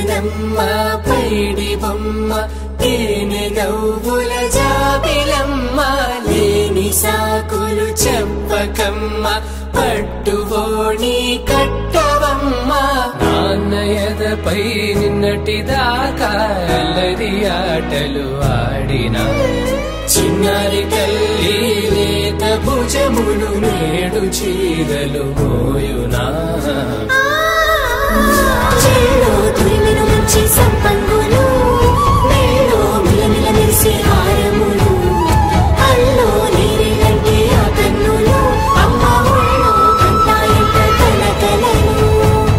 తేనెనమ్మ పైడి బొమ్మ తేనె నవ్వుల జాబిలమ్మ లేని సాకులు చెప్పకమ్మ పట్టుబోణి కట్టవమ్మ నాన్నయదపై నిన్నటిదాకా అల్లరి ఆటలు ఆడినా చిన్నారి తల్లి లేత భుజములు నేడు చీరలు మోయునా చేలో తురిమిన మంచి సంపంగులు మేలో మిలమిల మెరిసే హారములు అల్లో నీరేలంటే ఆ కన్నులు అమ్మ ఒళ్ళో కంటాయంట కలకలను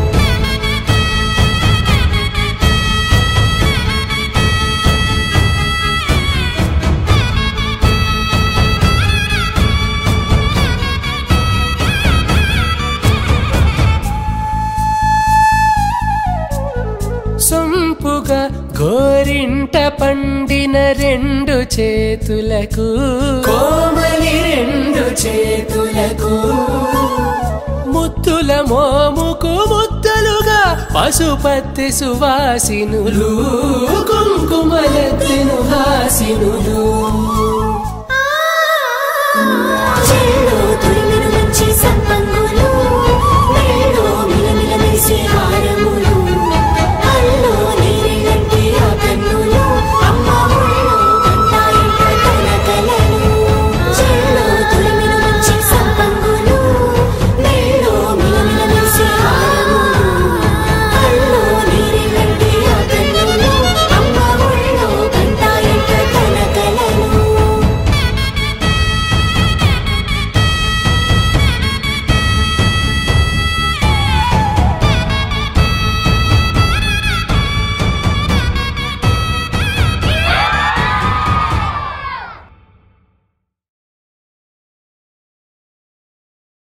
సొంపుగా గోరింట పండిన రెండు చేతులకు కోమలి రెండు చేతులకు ముత్తుల మోముకు ముద్దలుగా పశుపతి సువాసినులు కుంకుమలెత్తిను హాసినులు